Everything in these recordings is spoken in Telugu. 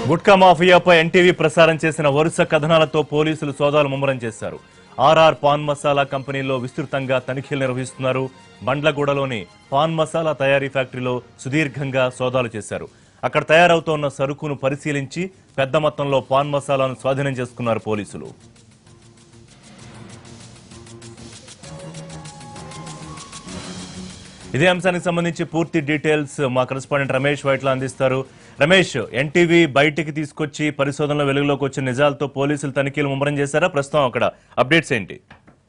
గుట్కా మాఫియాపై ఎన్టీవీ ప్రసారం చేసిన వరుస కథనాలతో పోలీసులు సోదాలు ముమ్మరం చేశారు ఆర్ఆర్ పాన్ మసాలా కంపెనీలో విస్తృతంగా తనిఖీలు నిర్వహిస్తున్నారు బండ్లగూడలోని పాన్ మసాలా తయారీ ఫ్యాక్టరీలో సుదీర్ఘంగా సోదాలు చేశారు అక్కడ తయారవుతోన్న సరుకును పరిశీలించి పెద్ద మొత్తంలో పాన్ మసాలాను స్వాధీనం చేసుకున్నారు పోలీసులు ఇదే అంశానికి సంబంధించి పూర్తి డీటెయిల్స్ మా కరెస్పాండెంట్ రమేష్ వైట్ల అందిస్తారు రమేష్ ఎన్టీవీ బయటికి తీసుకొచ్చి పరిశోధనలో వెలుగులోకి వచ్చిన నిజాలతో పోలీసులు తనిఖీలు ముమ్మరం చేశారా ప్రస్తుతం అక్కడ అప్డేట్స్ ఏంటి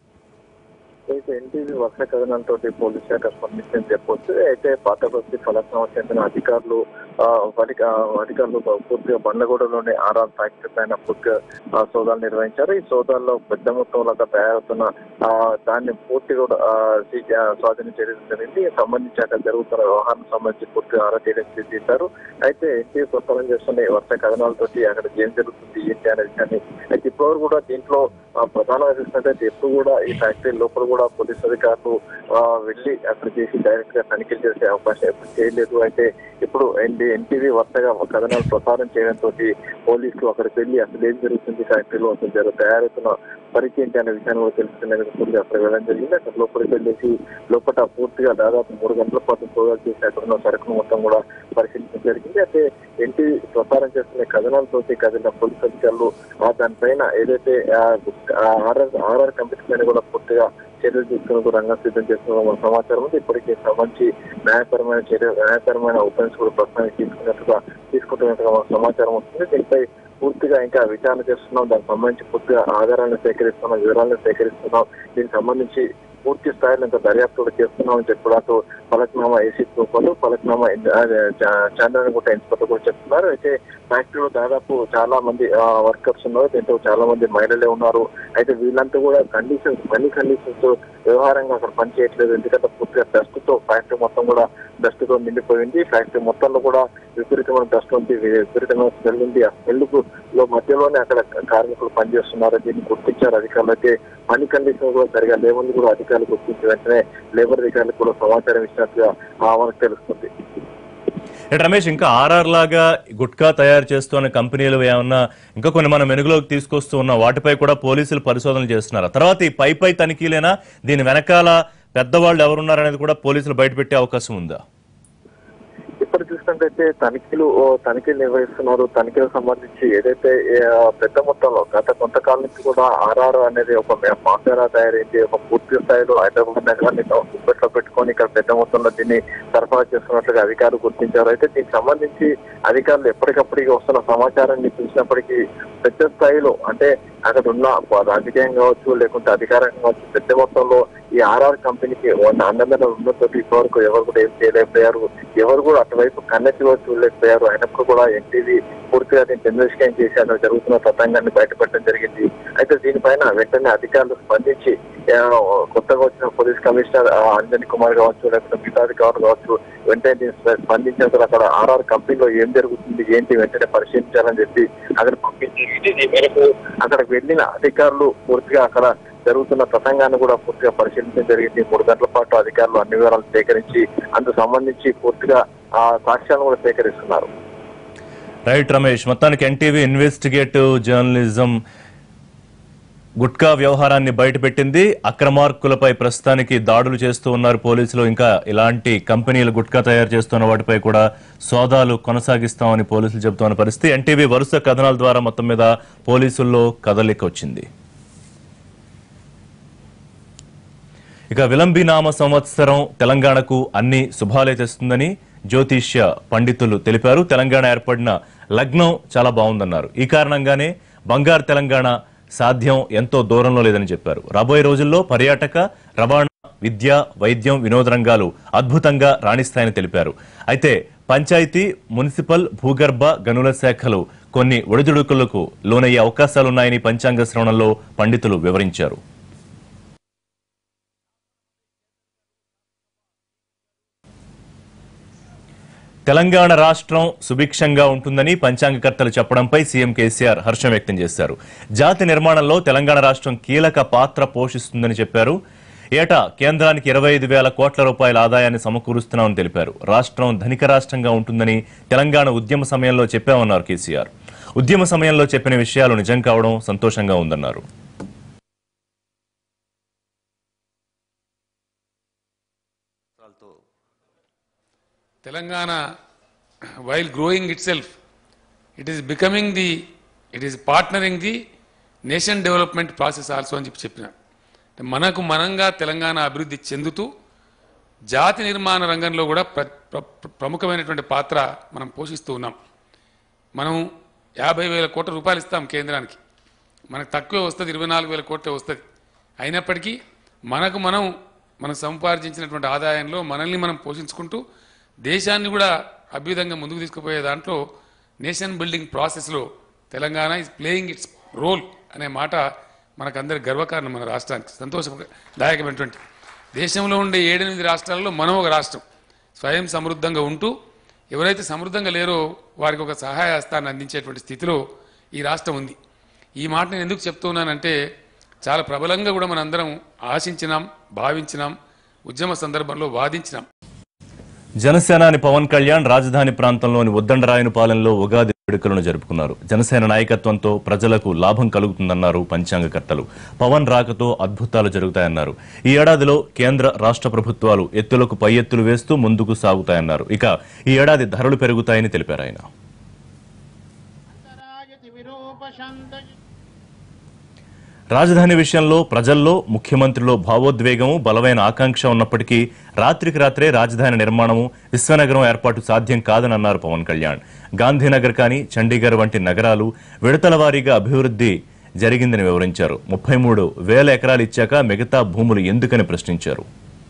అయితే ఎన్టీవీ వర్ష కథనంతో పోలీస్ శాఖ స్పందించని చెప్పొచ్చు అయితే పాత బస్తీ ఫలక్నామా చెందిన అధికారులు ఆ, అధిక- ఆ, అధికారులు పూర్తిగా బండ్లగూడలోని ఆర్ఆర్ ఫ్యాక్టరీ పైన పూర్తిగా ఆ, సోదాలు నిర్వహించారు ఈ సోదాల్లో పెద్ద మొత్తంలో తయారవుతున్న ఆ, దాన్ని పూర్తిగా కూడా, ఆ, సీ- ఆ, స్వాధీనం చేయడం జరిగింది ఈ సంబంధించి అక్కడ జరుగుతున్న వ్యవహారం సంబంధించి పూర్తిగా ఆరా చేయడం చేశారు అయితే ఎన్టీవీ ప్రసారం చేస్తున్న ఈ వర్ష కథనాలతోటి అక్కడ ఏం జరుగుతుంది ఏంటి అనే విషయాన్ని అయితే ఇప్పటివరకు కూడా దీంట్లో ఆ, ప్రధానంగా చూసినట్టయితే ఎప్పుడు కూడా ఈ ఫ్యాక్టరీ లోపల కూడా పోలీస్ అధికారులు ఆ, వెళ్ళి అక్కడ చేసి డైరెక్ట్ గా తనిఖీలు చేసే అవకాశం ఎప్పుడు చేయలేదు అయితే ఇప్పుడు ఎన్టీవీ వరుసగా కథనాలు ప్రసారం చేయడంతో పోలీసులు అక్కడికి వెళ్ళి అసలు ఏం జరుగుతుంది ఫ్యాక్టరీలో అసలు జరు- తయారవుతున్న పరిచయం ఏంటి అనే విషయాన్ని కూడా తెలుసుకునేందుకు పూర్తిగా అక్కడ వెళ్ళడం జరిగింది అక్కడ లోపలికి వెళ్ళేసి లోపల పూర్తిగా దాదాపు మూడు గంటల పాటు సోదాలు చేసి అక్కడ ఉన్న సరుకును మొత్తం కూడా పరిశీలించడం జరిగింది అయితే ఎన్టీ ప్రసారం చేస్తున్న కథనాలతో కదిలిన పోలీస్ అధికారులు ఆ దానిపైన ఏదైతే ఆర్ఆర్ ఆర్ఆర్ కంపెనీ పైన కూడా పూర్తిగా చర్యలు తీసుకునేందుకు రంగం సిద్ధం చేస్తున్న మన సమాచారం ఉంది ఇప్పటికీ సంబంధించి న్యాయపరమైన చర్య న్యాయపరమైన ఓపెన్స్ కూడా ప్రస్తుతానికి తీసుకున్నట్టుగా తీసుకుంటున్నట్టుగా మన సమాచారం వస్తుంది దీనిపై పూర్తిగా ఇంకా విచారణ చేస్తున్నాం దానికి సంబంధించి పూర్తిగా ఆధారాలను సేకరిస్తున్నాం వివరాలను సేకరిస్తున్నాం దీనికి సంబంధించి పూర్తి స్థాయిలో ఇంకా దర్యాప్తు కూడా చేస్తున్నామని చెప్పి కూడా అటు పలక్నామా ఏసీతో పాటు పలక్నామా చంద్రగుట్ట ఇన్స్పెక్టర్ కూడా చెప్తున్నారు అయితే ఫ్యాక్టరీలో దాదాపు చాలా మంది వర్కర్స్ ఉన్నారు దీంతో చాలా మంది మహిళలే ఉన్నారు అయితే వీళ్ళంతా కూడా కండిషన్స్ మనీ కండిషన్స్ వ్యవహారంగా అక్కడ పనిచేయట్లేదు ఎందుకంటే పూర్తిగా డస్ట్ తో ఫ్యాక్టరీ మొత్తం కూడా డస్ట్ తో నిండిపోయింది ఫ్యాక్టరీ మొత్తంలో కూడా విపరీతమైన డస్ట్ ఉంది విపరీతమైన స్మెల్ ఉంది ఆ స్మెల్ లో మధ్యలోనే అక్కడ కార్మికులు పనిచేస్తున్నారు దీన్ని గుర్తించారు అధికారులు అయితే పని కండిషన్ కూడా సరిగా లేవని కూడా అధికారులు గుర్తించి వెంటనే లేబర్ అధికారులకు కూడా సమాచారం ఇచ్చినట్టుగా ఆ మనకు తెలుస్తుంది ఇటు రమేష్ ఇంకా ఆర్ఆర్ లాగా గుట్కా తయారు చేస్తున్న కంపెనీలు ఏమన్నా ఇంకా కొన్ని మనం వెనుకలోకి తీసుకొస్తూ ఉన్న వాటిపై కూడా పోలీసులు పరిశోధనలు చేస్తున్నారు తర్వాత ఈ పై పై తనిఖీలేనా దీని వెనకాల పెద్దవాళ్ళు ఎవరున్నారనేది కూడా పోలీసులు బయటపెట్టే అవకాశం ఉందా ఇప్పుడు చూసినట్టయితే తనిఖీలు ఓ తనిఖీలు నిర్వహిస్తున్నారు తనిఖీలకు సంబంధించి ఏదైతే ఆ, పెద్ద మొత్తంలో గత కొంతకాలం నుంచి కూడా ఆర్ఆర్ అనేది ఒక మాఫియాలా తయారైంది ఒక పూర్తి స్థాయిలో హైదరాబాద్ నగరాన్ని గుప్పెట్లో పెట్టుకొని ఇక్కడ పెద్ద మొత్తంలో దీన్ని సరఫరా చేస్తున్నట్లుగా అధికారులు గుర్తించారు అయితే దీనికి సంబంధించి అధికారులు ఎప్పటికప్పటికి వస్తున్న సమాచారాన్ని చూసినప్పటికీ పెద్ద స్థాయిలో అంటే అక్కడ ఉన్న రాజకీయం కావచ్చు లేకుంటే అధికారం కావచ్చు పెద్ద మొత్తంలో ఈ ఆర్ఆర్ కంపెనీకి ఉన్న అన్నదాన ఉన్నతో ఇప్పటివరకు ఎవరు కూడా ఏం చేయలేకపోయారు ఎవరు కూడా అటువైపు కన్నెత్తి కూడా చూడలేకపోయారు అయినప్పుడు కూడా ఎన్టీవీ పూర్తిగా దీన్ని ఇన్వెస్టిగేషన్ చేసి అక్కడ జరుగుతున్న తతంగాన్ని బయటపెట్టడం జరిగింది అయితే దీనిపైన వెంటనే అధికారులు స్పందించి ఆ, కొత్తగా వచ్చిన పోలీస్ కమిషనర్ ఆ, అంజనీ కుమార్ కావచ్చు లేకపోతే మిగతా అధికారులు కావచ్చు వెంటనే దీన్ని స్ప- స్పందించారు అక్కడ ఆర్ఆర్ కంపెనీలో ఏం జరుగుతుంది ఏంటి వెంటనే పరిశీలించాలని చెప్పి అక్కడ పంపించి ఈ మేరకు అక్కడికి వెళ్ళిన అధికారులు పూర్తిగా అక్కడ జరుగుతున్న తతంగాన్ని కూడా పూర్తిగా పరిశీలించడం జరిగింది మూడు గంటల పాటు అధికారులు అన్ని వివరాలు సేకరించి అందుకు సంబంధించి పూర్తిగా ఆ సాక్ష్యాలను కూడా సేకరిస్తున్నారు రైట్ రమేష్ మొత్తానికి ఎన్టీవీ ఇన్వెస్టిగేటివ్ జర్నలిజం గుట్కా వ్యవహారాన్ని బయటపెట్టింది అక్రమార్కులపై ప్రస్తుతానికి దాడులు చేస్తూ ఉన్నారు పోలీసులు ఇంకా ఇలాంటి కంపెనీలు గుట్కా తయారు చేస్తున్న వాటిపై కూడా సోదాలు కొనసాగిస్తామని పోలీసులు చెబుతున్న పరిస్థితి ఎన్టీవీ వరుస కథనాల ద్వారా మొత్తం మీద పోలీసుల్లో కదలిక వచ్చింది ఇక విలంబినామ సంవత్సరం తెలంగాణకు అన్ని శుభాలే తెస్తుందని జ్యోతిష్య పండితులు తెలిపారు తెలంగాణ ఏర్పడిన లగ్నం చాలా బాగుందన్నారు ఈ కారణంగానే బంగారు తెలంగాణ సాధ్యం ఎంతో దూరంలో లేదని చెప్పారు రాబోయే రోజుల్లో పర్యాటక రవాణా విద్య వైద్యం వినోద రంగాలు అద్భుతంగా రాణిస్తాయని తెలిపారు అయితే పంచాయతీ మున్సిపల్ భూగర్భ గనుల శాఖలు కొన్ని ఒడిదుడుకులకు లోనయ్యే అవకాశాలున్నాయని పంచాంగ శ్రవణంలో పండితులు వివరించారు తెలంగాణ రాష్ట్రం సుభిక్షంగా ఉంటుందని పంచాంగకర్తలు చెప్పడంపై సీఎం కేసీఆర్ హర్షం వ్యక్తం చేశారు జాతి నిర్మాణంలో తెలంగాణ రాష్ట్రం కీలక పాత్ర పోషిస్తుందని చెప్పారు ఏటా కేంద్రానికి ఇరవై ఐదు వేల కోట్ల రూపాయల ఆదాయాన్ని సమకూరుస్తున్నామని తెలిపారు రాష్ట్రం ధనిక రాష్ట్రంగా ఉంటుందని తెలంగాణ ఉద్యమ సమయంలో చెప్పామన్నారు కేసీఆర్ ఉద్యమ సమయంలో చెప్పిన విషయాలు నిజం కావడం సంతోషంగా ఉందన్నారు Telangana while growing itself it is becoming the it is partnering the nation development process also అని చెప్పి చెప్పిన అంటే మనకు మనంగా తెలంగాణ అభివృద్ధి చెందుతూ జాతి నిర్మాణ రంగంలో కూడా ప్ర ప్ర- ప్రముఖమైనటువంటి పాత్ర మనం పోషిస్తూ ఉన్నాం మనం యాభై వేల కోట్ల రూపాయలు ఇస్తాం కేంద్రానికి మనకు తక్కువే వస్తుంది ఇరవై నాలుగు వేల కోట్లే వస్తుంది అయినప్పటికీ మనకు మనం మనం సంపార్జించినటువంటి ఆదాయంలో మనల్ని మనం పోషించుకుంటూ దేశాన్ని కూడా అభ్యుదంగా ముందుకు తీసుకుపోయే దాంట్లో నేషన్ బిల్డింగ్ ప్రాసెస్లో Telangana is playing its role అనే మాట మనకందరి గర్వకారణం మన రాష్ట్రానికి సంతోషదాయకమైనటువంటి దేశంలో ఉండే ఏడెనిమిది రాష్ట్రాల్లో మనం ఒక రాష్ట్రం స్వయం సమృద్ధంగా ఉంటూ ఎవరైతే సమృద్ధంగా లేరో వారికి ఒక సహాయ హస్తాన్ని అందించేటువంటి స్థితిలో ఈ రాష్ట్రం ఉంది ఈ మాట నేను ఎందుకు చెప్తున్నానంటే చాలా ప్రబలంగా కూడా మనందరం ఆశించినాం భావించినాం ఉద్యమ సందర్భంలో వాదించినాం జనసేనాని పవన్ కళ్యాణ్ రాజధాని ప్రాంతంలోని ఉద్దండరాయనుపాలెంలో ఉగాది వేడుకలను జరుపుకున్నారు జనసేన నాయకత్వంతో ప్రజలకు లాభం కలుగుతుందన్నారు పంచాంగకర్తలు పవన్ రాకతో అద్భుతాలు జరుగుతాయన్నారు ఈ ఏడాదిలో కేంద్ర రాష్ట్ర ప్రభుత్వాలు ఎత్తులకు పై ఎత్తులు వేస్తూ ముందుకు సాగుతాయన్నారు ఇక ఈ ఏడాది ధరలు పెరుగుతాయని తెలిపారు ఆయన రాజతి విరూపశాంత రాజధాని విషయంలో ప్రజల్లో ముఖ్యమంత్రిలో భావోద్వేగము బలమైన ఆకాంక్ష ఉన్నప్పటికీ రాత్రికి రాత్రే రాజధాని నిర్మాణము విశ్వనగరం ఏర్పాటు సాధ్యం కాదని అన్నారు పవన్ కళ్యాణ్ గాంధీనగర్ కానీ చండీగఢ్ వంటి నగరాలు విడతల వారీగా అభివృద్ధి జరిగిందని వివరించారు ముప్పై మూడు వేల ఎకరాలు ఇచ్చాక మిగతా భూములు ఎందుకని ప్రశ్నించారు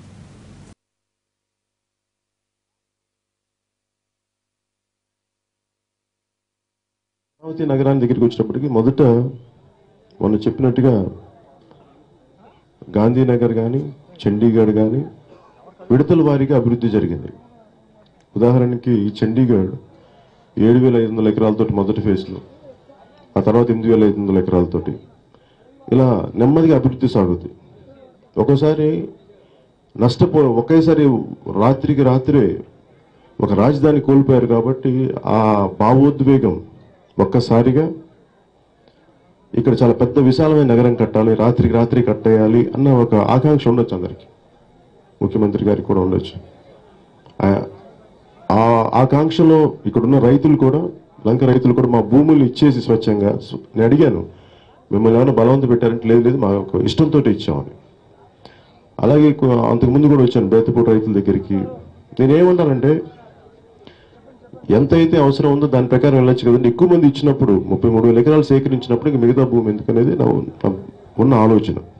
అమరావతి నగరాన్ని దగ్గరికి వచ్చినప్పటికి మొదట మొన్న చెప్పినట్టుగా గాంధీనగర్ కానీ చండీగఢ్ కానీ విడతల వారీగా అభివృద్ధి జరిగింది ఉదాహరణకి ఈ చండీగఢ్ ఏడు వేల ఐదు వందల ఎకరాలతోటి మొదటి ఫేజ్లో ఆ తర్వాత ఎనిమిది వేల ఐదు వందల ఎకరాలతోటి ఇలా నెమ్మదిగా అభివృద్ధి సాగుతుంది ఒక్కోసారి నష్టపో ఒకేసారి రాత్రికి రాత్రే ఒక రాజధాని కోల్పోయారు కాబట్టి ఆ భావోద్వేగం ఒక్కసారిగా ఇక్కడ చాలా పెద్ద విశాలమైన నగరం కట్టాలి రాత్రికి రాత్రి కట్టేయాలి అన్న ఒక ఆకాంక్ష ఉండొచ్చు అందరికి ముఖ్యమంత్రి గారికి కూడా ఉండొచ్చు ఆ- ఆ ఆకాంక్షలో ఇక్కడున్న రైతులు కూడా లంక రైతులు కూడా మా భూములు ఇచ్చేసి స్వచ్ఛంగా సు- నేను అడిగాను మిమ్మల్ని ఏమైనా బలవంత పెట్టారంటే లేదు లేదు మా యొక్క ఇష్టంతో ఇచ్చామని అలాగే కొ- అంతకుముందు కూడా వచ్చాను బేతపూట రైతుల దగ్గరికి నేనేమన్నానంటే ఎంతైతే అవసరం ఉందో దాని ప్రకారం వెళ్ళొచ్చు కదండి ఎక్కువ మంది ఇచ్చినప్పుడు ముప్పై మూడు వేల ఎకరాలు సేకరించినప్పుడు ఇంక మిగతా భూమి ఎందుకనేది నా నా ఉన్న ఆలోచన